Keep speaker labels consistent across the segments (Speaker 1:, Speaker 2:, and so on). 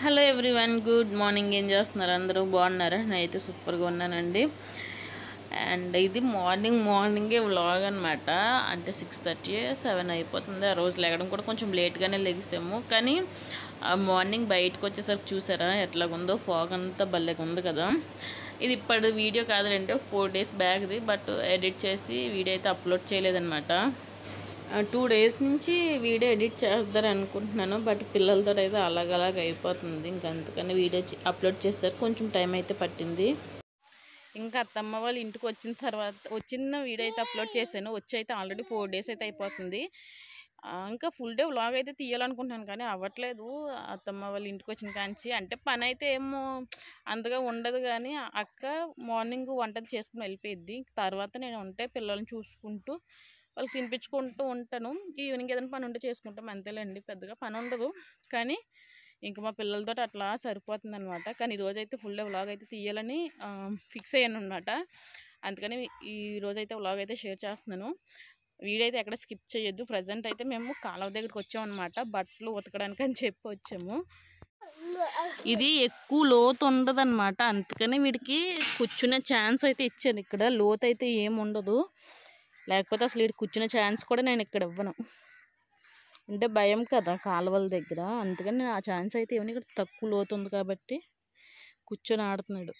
Speaker 1: Hello everyone good morning ఏం చేస్తున్నారు అందరూ బాగున్నారా నేనైతే సూపర్గా ఉన్నానండి అండ్ ఇది మార్నింగ్ మార్నింగే వ్లాగ్ అనమాట అంటే సిక్స్ థర్టీ సెవెన్ అయిపోతుంది ఆ రోజు లేగడం కూడా కొంచెం లేట్గానే లెగిసాము కానీ ఆ మార్నింగ్ బయటకు వచ్చేసరికి చూసారా ఎట్లాగుందో ఫాగ్ అంతా భలేగా ఉంది కదా ఇది ఇప్పుడు వీడియో కాదులేంటే ఫోర్ డేస్ బ్యాక్ది బట్ ఎడిట్ చేసి వీడియో అయితే అప్లోడ్ చేయలేదన్నమాట టూ డేస్ నుంచి వీడియో ఎడిట్ చేద్దారు అనుకుంటున్నాను బట్ పిల్లలతో అయితే అలాగలాగ అయిపోతుంది ఇంకా అందుకని వీడియో చే- అప్లోడ్ చేస్తారు కొంచెం టైం అయితే పట్టింది ఇంకా అత్తమ్మ వాళ్ళ ఇంటికి వచ్చిన తర్వాత వచ్చిన వీడియో అయితే అప్లోడ్ చేశాను వచ్చి అయితే ఆల్రెడీ ఫోర్ డేస్ అయితే అయిపోతుంది ఆ, ఇంకా ఫుల్ డే వ్లాగ్ అయితే తీయాలనుకుంటున్నాను కానీ అవ్వట్లేదు అత్తమ్మ వాళ్ళ ఇంటికి వచ్చిన కాంచి అంటే పని అయితే ఏమో అంతగా ఉండదు కానీ అక్క మార్నింగ్ వంట చేసుకుని వెళ్ళిపోయిద్ది తర్వాత నేను ఉంటే పిల్లల్ని చూసుకుంటూ వాళ్ళకి తినిపించుకుంటూ ఉంటాను ఈవినింగ్ ఏదైనా పని ఉంటే చేసుకుంటాం అంతేలేండి పెద్దగా పని ఉండదు కానీ ఇంక మా పిల్లలతో అట్లా సరిపోతుంది అనమాట కానీ ఈరోజు అయితే ఫుల్ డే వ్లాగ్ అయితే తీయాలని ఫిక్స్ అయ్యాను అనమాట అందుకని ఈ రోజు అయితే వ్లాగ్ అయితే షేర్ చేస్తున్నాను వీడియో అయితే ఎక్కడ స్కిప్ చేయొద్దు ప్రజెంట్ అయితే మేము కాలువ దగ్గరికి వచ్చాం అనమాట బట్టలు ఉతకడానికి అని చెప్పి వచ్చాము ఇది ఎక్కువ లోతు ఉండదు అనమాట అందుకని వీడికి కూర్చునే ఛాన్స్ అయితే ఇచ్చాను ఇక్కడ లోతు అయితే ఏం ఉండదు లేకపోతే అసలు వీడికి కూర్చునే ఛాన్స్ కూడా నేను ఇక్కడ ఇవ్వను అంటే భయం కదా కాలువల దగ్గర అందుకని నేను ఆ ఛాన్స్ అయితే ఇవ్వను ఇక్కడ తక్కువ లోతు ఉంది కాబట్టి కూర్చొని ఆడుతున్నాడు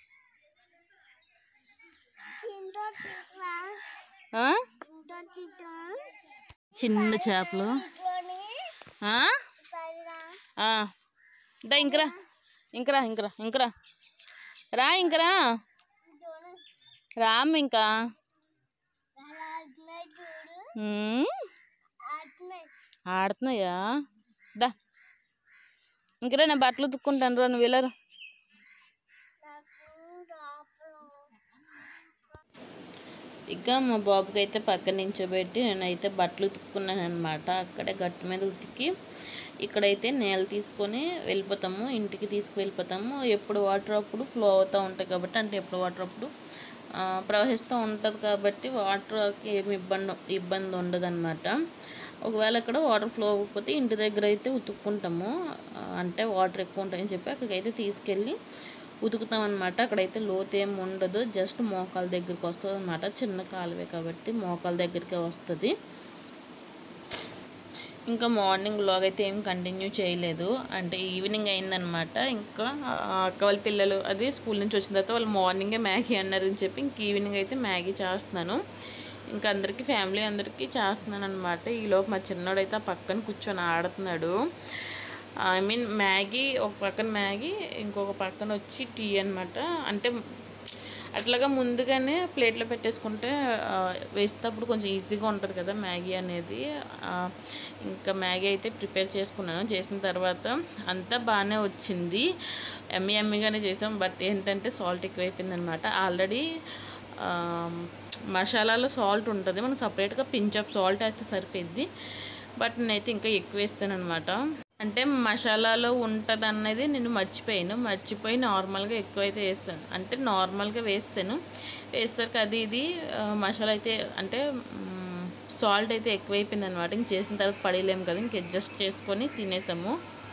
Speaker 1: ఆ? చిన్న చేపలు ఆ? ఆ. దా ఇంకరా ఇంకరా ఇంకరా ఇంకరా రా ఇంకరా రామ్ ఇంకా ఉమ్, ఆడుతున్నాయా దా ఇంకరా నేను బట్టలు ఉతుక్కుంటాను రా నువ్వు వెళ్ళరు ఇక మా బాబుకి అయితే పక్క నించోబెట్టి నేనైతే బట్టలు ఉతుక్కున్నాను అనమాట అక్కడే గట్టు మీద ఉతికి ఇక్కడైతే నేల తీసుకొని వెళ్ళిపోతాము ఇంటికి తీసుకువెళ్ళిపోతాము ఎప్పుడు వాటర్ అప్పుడు ఫ్లో అవుతూ ఉంటాయి కాబట్టి అంటే ఎప్పుడు వాటర్ అప్పుడు ఆ, ప్రవహిస్తూ ఉంటుంది కాబట్టి వాటర్కి ఏమి ఇబ్బంది ఇబ్బంది ఉండదు ఒకవేళ అక్కడ వాటర్ ఫ్లో అవ్వకపోతే ఇంటి దగ్గర అయితే ఉతుక్కుంటాము ఆ, అంటే వాటర్ ఎక్కువ ఉంటాయని చెప్పి అక్కడికైతే తీసుకెళ్ళి ఉతుకుతాం అనమాట అక్కడైతే లోతు ఏం ఉండదు జస్ట్ మోకాల దగ్గరికి వస్తుంది అనమాట చిన్న కాలువే కాబట్టి మోకాల దగ్గరికే వస్తుంది ఇంకా మార్నింగ్ వ్లాగ్ అయితే ఏం కంటిన్యూ చేయలేదు అంటే ఈవినింగ్ అయిందనమాట ఇంకా ఆ అక్క వాళ్ళ పిల్లలు అది స్కూల్ నుంచి వచ్చిన తర్వాత వాళ్ళు మార్నింగే మ్యాగీ అన్నారు అని చెప్పి ఇంక ఈవినింగ్ అయితే మ్యాగీ చేస్తున్నాను ఇంకా అందరికీ ఫ్యామిలీ అందరికీ చేస్తున్నాను అనమాట ఈలోపు మా చిన్నోడు అయితే ఆ పక్కన కూర్చొని ఆడుతున్నాడు ఐ మీన్ మ్యాగీ ఒక పక్కన మ్యాగీ ఇంకొక పక్కన వచ్చి టీ అనమాట అంటే అట్లాగా ముందుగానే ప్లేట్లో పెట్టేసుకుంటే ఆ, వేసేటప్పుడు కొంచెం ఈజీగా ఉంటుంది కదా మ్యాగీ అనేది ఆ, ఇంకా మ్యాగీ అయితే ప్రిపేర్ చేసుకున్నాను చేసిన తర్వాత అంతా బాగానే వచ్చింది ఎమ్మి ఎమ్మిగానే చేసాం బట్ ఏంటంటే సాల్ట్ ఎక్కువైపోయింది అనమాట ఆల్రెడీ మసాలాలో సాల్ట్ ఉంటుంది మనం సపరేట్గా పించ్ ఆఫ్ సాల్ట్ అయితే సరిపోద్ది బట్ నేనైతే ఇంకా ఎక్కువ వేస్తాను అనమాట అంటే మసాలాలో ఉంటుంది అన్నది నేను మర్చిపోయాను మర్చిపోయి నార్మల్గా ఎక్కువైతే వేస్తాను అంటే నార్మల్గా వేస్తాను వేసరికి అది ఇది ఆ, మసాలా అయితే అంటే సాల్ట్ అయితే ఎక్కువైపోయింది అనమాట ఇంక చేసిన తర్వాత పడేయలేము కదా ఇంక అడ్జస్ట్ చేసుకొని తినేసాము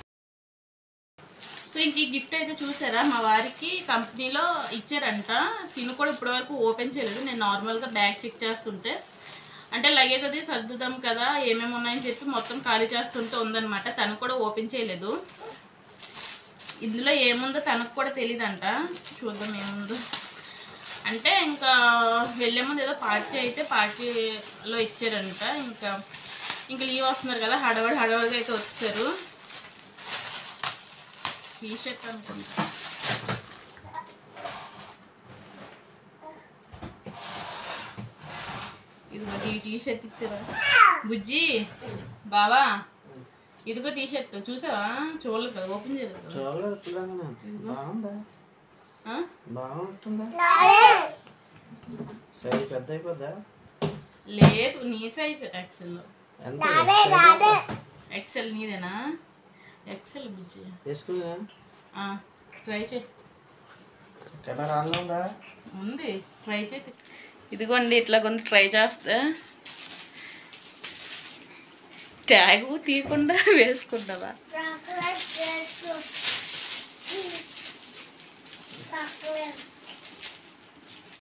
Speaker 1: సో ఇంక ఈ గిఫ్ట్ అయితే చూసారా మా వారికి కంపెనీలో ఇచ్చారంట తిను కూడా ఇప్పటివరకు ఓపెన్ చేయలేదు నేను నార్మల్గా బ్యాగ్ చెక్ చేస్తుంటే అంటే లగేజ్ అది సర్దుదాం కదా ఏమేమి ఉన్నాయని చెప్పి మొత్తం ఖాళీ చేస్తుంటే ఉందన్నమాట తను కూడా ఓపెన్ చేయలేదు ఇందులో ఏముందో తనకు కూడా తెలియదంట చూద్దాం ఏముందో అంటే ఇంకా వెళ్ళే ముందు ఏదో పార్టీ అయితే పార్టీలో ఇచ్చారంట ఇంకా ఇంకా లీవ్ వస్తున్నారు కదా హడవడి హడవడిగా అయితే వచ్చారు టీ షర్ట్ అనుకుంటా ఇదిగో ఈ టీ షర్ట్ ఇచ్చారా బుజ్జి బావా ఇదిగో టీ షర్ట్ చూసావా చూడలేదు కదా ఓపెన్ చేయలేదు కదా.
Speaker 2: చూడలేదు పిల్లగానే బాగుందా
Speaker 1: ఆ?
Speaker 2: బాగుంటుందా సైజ్ పెద్ద అయిపోద్దా
Speaker 1: లేదు నీ సైజ్ ఎక్సెల్
Speaker 2: ఎంత
Speaker 1: ఎక్సెల్ నీదేనా ఎక్సెల్ బుజ్జి
Speaker 2: వేసుకున్నా
Speaker 1: ఆ, ట్రై చేయి
Speaker 2: కెమెరా ఆన్లో ఉందా
Speaker 1: ఉంది ట్రై చేసి ఇదిగోండి ఇట్లా కొంత ట్రై చేస్తే ట్యాగ్ తీయకుండా వేసుకుంటావా
Speaker 3: సబ్స్క్రైబ్